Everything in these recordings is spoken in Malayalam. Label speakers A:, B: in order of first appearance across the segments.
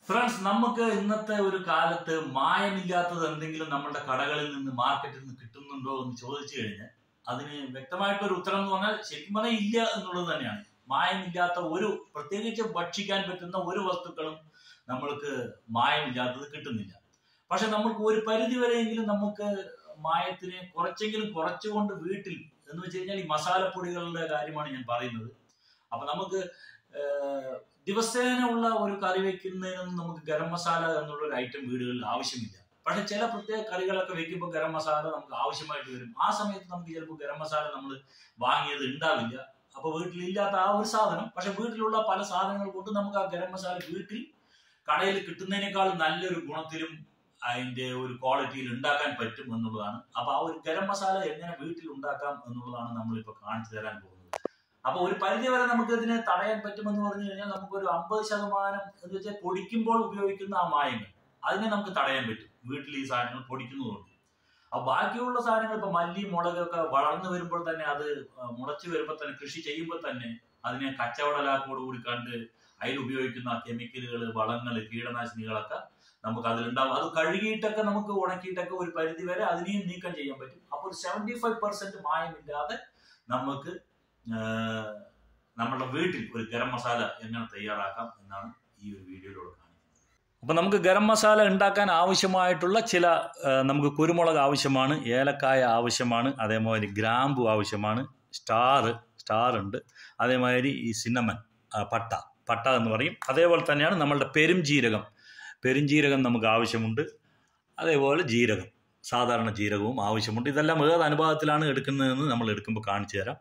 A: ഫ്രണ്ട്സ് നമുക്ക് ഇന്നത്തെ ഒരു കാലത്ത് മായമില്ലാത്തത് എന്തെങ്കിലും നമ്മുടെ കടകളിൽ നിന്ന് മാർക്കറ്റിൽ നിന്ന് കിട്ടുന്നുണ്ടോ എന്ന് ചോദിച്ചു കഴിഞ്ഞാൽ അതിന് വ്യക്തമായിട്ടൊരു ഉത്തരം എന്ന് പറഞ്ഞാൽ ശരിക്കും പറഞ്ഞാൽ ഇല്ല എന്നുള്ളത് തന്നെയാണ് മായമില്ലാത്ത ഒരു പ്രത്യേകിച്ച് ഭക്ഷിക്കാൻ പറ്റുന്ന ഒരു വസ്തുക്കളും നമ്മൾക്ക് മായമില്ലാത്തത് കിട്ടുന്നില്ല പക്ഷെ നമുക്ക് ഒരു പരിധി വരെയെങ്കിലും നമുക്ക് മായത്തിനെ കുറച്ചെങ്കിലും കുറച്ചുകൊണ്ട് വീട്ടിൽ എന്ന് വെച്ച് കഴിഞ്ഞാൽ ഈ മസാലപ്പൊടികളുടെ കാര്യമാണ് ഞാൻ പറയുന്നത് അപ്പൊ നമുക്ക് ഏഹ്, ദിവസേന ഉള്ള ഒരു കറി വെക്കുന്നതിനൊന്നും നമുക്ക് ഗരം മസാല എന്നുള്ള ഒരു ഐറ്റം വീടുകളിൽ ആവശ്യമില്ല പക്ഷെ ചില പ്രത്യേക കറികളൊക്കെ വെക്കുമ്പോൾ ഗരം മസാല നമുക്ക് ആവശ്യമായിട്ട് വരും ആ സമയത്ത് നമുക്ക് ചിലപ്പോൾ ഗരം മസാല നമ്മൾ വാങ്ങിയത് ഉണ്ടാവില്ല അപ്പൊ വീട്ടിലില്ലാത്ത ആ ഒരു സാധനം പക്ഷെ വീട്ടിലുള്ള പല സാധനങ്ങൾ കൊണ്ട് നമുക്ക് ആ ഗരം മസാല വീട്ടിൽ കടയിൽ കിട്ടുന്നതിനേക്കാൾ നല്ലൊരു ഗുണത്തിലും അതിന്റെ ഒരു ക്വാളിറ്റിയിൽ ഉണ്ടാക്കാൻ പറ്റും എന്നുള്ളതാണ് അപ്പൊ ആ ഒരു ഗരം മസാല എങ്ങനെ വീട്ടിൽ ഉണ്ടാക്കാം എന്നുള്ളതാണ് നമ്മളിപ്പോ കാണിച്ചു തരാൻ പോകുന്നത് അപ്പൊ ഒരു പരിധി വരെ നമുക്ക് ഇതിനെ തടയാൻ പറ്റുമെന്ന് പറഞ്ഞു കഴിഞ്ഞാൽ നമുക്ക് ഒരു അമ്പത് ശതമാനം എന്ന് വെച്ചാൽ പൊടിക്കുമ്പോൾ ഉപയോഗിക്കുന്ന ആ മായങ്ങൾ അതിനെ നമുക്ക് തടയാൻ പറ്റും വീട്ടിൽ ഈ സാധനങ്ങൾ പൊടിക്കുന്നതുകൊണ്ട് അപ്പൊ ബാക്കിയുള്ള സാധനങ്ങൾ ഇപ്പൊ മല്ലി മുളകൊക്കെ വളർന്നു വരുമ്പോൾ തന്നെ അത് ആ, മുളച്ചു വരുമ്പോൾ തന്നെ കൃഷി ചെയ്യുമ്പോൾ തന്നെ അതിനെ കച്ചവടലാക്കോട് കൂടി കണ്ട് അതിൽ ഉപയോഗിക്കുന്ന കെമിക്കലുകൾ വളങ്ങൾ കീടനാശിനികളൊക്കെ നമുക്ക് അതിലുണ്ടാവും അത് കഴുകിയിട്ടൊക്കെ നമുക്ക് ഉണക്കിയിട്ടൊക്കെ ഒരു പരിധി വരെ അതിനെയും നീക്കം ചെയ്യാൻ പറ്റും അപ്പോൾ ഒരു സെവന്റി ഫൈവ് പെർസെന്റ് മായമില്ലാതെ നമുക്ക് ആഹ്, നമ്മുടെ വീട്ടിൽ ഒരു ഗരം മസാല എങ്ങനെ തയ്യാറാക്കാം എന്നാണ് ഈ ഒരു വീഡിയോയിലൂടെ കാണിക്കുന്നത് അപ്പം നമുക്ക് ഗരം മസാല ഉണ്ടാക്കാൻ ആവശ്യമായിട്ടുള്ള ചില ആഹ്, നമുക്ക് കുരുമുളക് ആവശ്യമാണ് ഏലക്കായ ആവശ്യമാണ് അതേമാതിരി ഗ്രാമ്പു ആവശ്യമാണ് സ്റ്റാർ സ്റ്റാർ ഉണ്ട് അതേമാതിരി ഈ സിന്നമൻ ആ, പട്ട പട്ട എന്ന് പറയും അതേപോലെ തന്നെയാണ് നമ്മളുടെ പെരുംജീരകം പെരുംജീരകം നമുക്ക് ആവശ്യമുണ്ട് അതേപോലെ ജീരകം സാധാരണ ജീരകവും ആവശ്യമുണ്ട് ഇതെല്ലാം ഏത് അനുപാതത്തിലാണ് എടുക്കുന്നതെന്ന് നമ്മൾ എടുക്കുമ്പോൾ കാണിച്ചു തരാം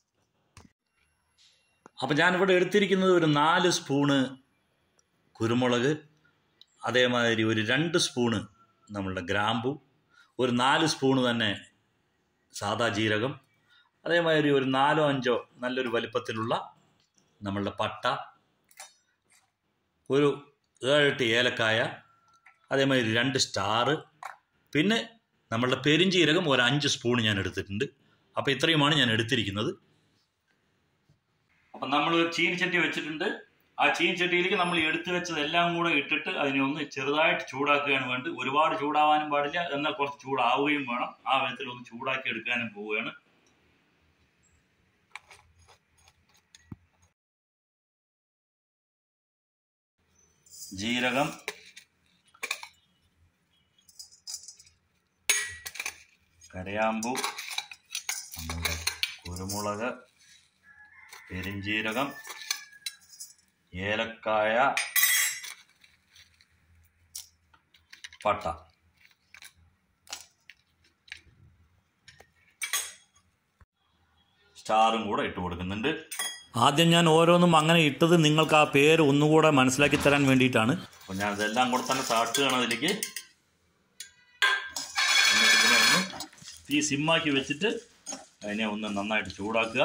A: അപ്പം ഞാനിവിടെ എടുത്തിരിക്കുന്നത് ഒരു നാല് സ്പൂണ് കുരുമുളക് അതേമാതിരി ഒരു രണ്ട് സ്പൂണ് നമ്മളുടെ ഗ്രാമ്പു ഒരു നാല് സ്പൂണ് തന്നെ സാദാ ജീരകം അതേമാതിരി ഒരു നാലോ അഞ്ചോ നല്ലൊരു വലിപ്പത്തിലുള്ള നമ്മളുടെ പട്ട ഒരു ഏഴെട്ട് ഏലക്കായ അതേമാതിരി രണ്ട് സ്റ്റാറ് പിന്നെ നമ്മളുടെ പെരിഞ്ജീരകം ഒരു അഞ്ച് സ്പൂൺ ഞാൻ എടുത്തിട്ടുണ്ട് അപ്പോൾ ഇത്രയുമാണ് ഞാൻ എടുത്തിരിക്കുന്നത് അപ്പം നമ്മൾ ഒരു ചീനിച്ചട്ടി വെച്ചിട്ടുണ്ട് ആ ചീനിച്ചട്ടിയിലേക്ക് നമ്മൾ എടുത്തു വെച്ചതെല്ലാം കൂടെ ഇട്ടിട്ട് അതിനെ ഒന്ന് ചെറുതായിട്ട് ചൂടാക്കുകയാണ് വേണ്ടത് ഒരുപാട് ചൂടാവാനും പാടില്ല എന്നാൽ കുറച്ച് ചൂടാവുകയും വേണം ആ വിധത്തിൽ ഒന്ന് ചൂടാക്കി എടുക്കാനും പോവുകയാണ് ജീരകം കരയാമ്പു നമ്മുടെ കുരുമുളക് പെരിഞ്ജീരകം ഏലക്കായ പട്ട സ്റ്റാറും കൂടെ ഇട്ട് കൊടുക്കുന്നുണ്ട് ആദ്യം ഞാൻ ഓരോന്നും അങ്ങനെ ഇട്ടത് നിങ്ങൾക്ക് ആ പേര് ഒന്നുകൂടെ മനസ്സിലാക്കി തരാൻ വേണ്ടിയിട്ടാണ് അപ്പോൾ ഞാൻ ഇതെല്ലാം കൂടെ തന്നെ താട്ടുകയാണ് അതിലേക്ക് എന്നിട്ട് ഇതിനെ ഒന്ന് തീ സിമ്മാക്കി വെച്ചിട്ട് അതിനെ ഒന്ന് നന്നായിട്ട് ചൂടാക്കുക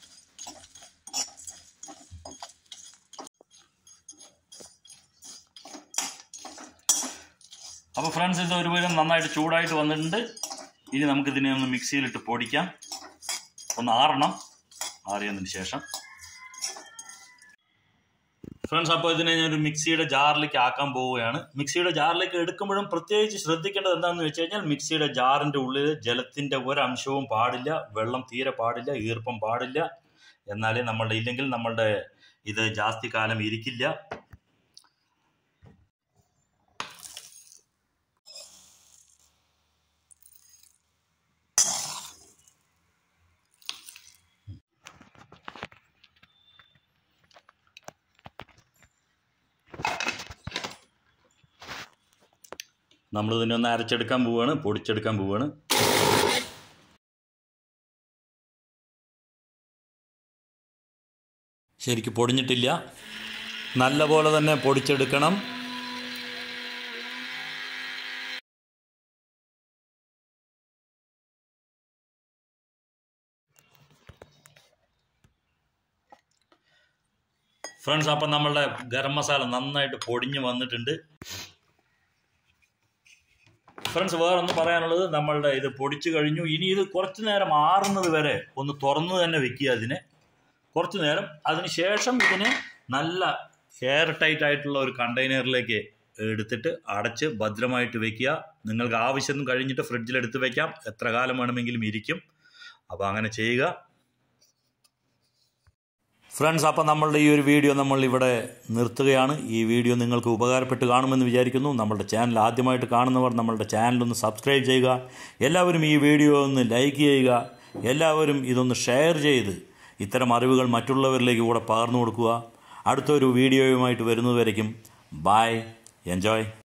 A: അപ്പോൾ ഫ്രണ്ട്സ് ഇത് ഒരുവിധം നന്നായിട്ട് ചൂടായിട്ട് വന്നിട്ടുണ്ട് ഇനി നമുക്കിതിനെ ഒന്ന് മിക്സിയിലിട്ട് പൊടിക്കാം ഒന്ന് ആറണം ആറിയതിന് ശേഷം ഫ്രണ്ട്സ് അപ്പോൾ ഇതിനെ ഞാൻ ഒരു മിക്സിയുടെ ജാറിലേക്ക് ആക്കാൻ പോവുകയാണ് മിക്സിയുടെ ജാറിലേക്ക് എടുക്കുമ്പോഴും പ്രത്യേകിച്ച് ശ്രദ്ധിക്കേണ്ടത് എന്താണെന്ന് വെച്ച് കഴിഞ്ഞാൽ മിക്സിയുടെ ജാറിൻ്റെ ഉള്ളിൽ ജലത്തിൻ്റെ ഒരംശവും പാടില്ല വെള്ളം തീരെ പാടില്ല ഈർപ്പം പാടില്ല എന്നാലേ നമ്മളുടെ ഇല്ലെങ്കിൽ നമ്മളുടെ ഇത് ജാസ്തി കാലം ഇരിക്കില്ല നമ്മൾ ഇതിനെ ഒന്ന് അരച്ചെടുക്കാൻ പോവുകയാണ് പൊടിച്ചെടുക്കാൻ പോവുകയാണ് ശരിക്ക് പൊടിഞ്ഞിട്ടില്ല നല്ല പോലെ തന്നെ പൊടിച്ചെടുക്കണം ഫ്രണ്ട്സ് അപ്പം നമ്മളുടെ ഗരം മസാല നന്നായിട്ട് പൊടിഞ്ഞ് വന്നിട്ടുണ്ട് ഫ്രണ്ട്സ് വേറെ ഒന്ന് പറയാനുള്ളത് നമ്മളുടെ ഇത് പൊടിച്ചു കഴിഞ്ഞു ഇനി ഇത് കുറച്ച് നേരം ആറുന്നത് വരെ ഒന്ന് തുറന്ന് തന്നെ വെക്കുക അതിനെ കുറച്ച് നേരം അതിന് ശേഷം ഇതിനെ നല്ല എയർ ടൈറ്റ് ആയിട്ടുള്ള ഒരു കണ്ടെയ്നറിലേക്ക് എടുത്തിട്ട് അടച്ച് ഭദ്രമായിട്ട് വെക്കുക നിങ്ങൾക്ക് ആവശ്യം കഴിഞ്ഞിട്ട് ഫ്രിഡ്ജിൽ എടുത്ത് വെക്കാം എത്ര കാലം വേണമെങ്കിലും ഇരിക്കും അപ്പോൾ അങ്ങനെ ചെയ്യുക ഫ്രണ്ട്സ് അപ്പോൾ നമ്മളുടെ ഈ ഒരു വീഡിയോ നമ്മൾ ഇവിടെ നിർത്തുകയാണ് ഈ വീഡിയോ നിങ്ങൾക്ക് ഉപകാരപ്പെട്ട് കാണുമെന്ന് വിചാരിക്കുന്നു നമ്മളുടെ ചാനൽ ആദ്യമായിട്ട് കാണുന്നവർ നമ്മളുടെ ചാനൽ ഒന്ന് സബ്സ്ക്രൈബ് ചെയ്യുക എല്ലാവരും ഈ വീഡിയോ ഒന്ന് ലൈക്ക് ചെയ്യുക എല്ലാവരും ഇതൊന്ന് ഷെയർ ചെയ്ത് ഇത്തരം അറിവുകൾ മറ്റുള്ളവരിലേക്ക് കൂടെ പകർന്നു കൊടുക്കുക അടുത്തൊരു വീഡിയോയുമായിട്ട് വരുന്നതുവരയ്ക്കും ബൈ എൻജോയ്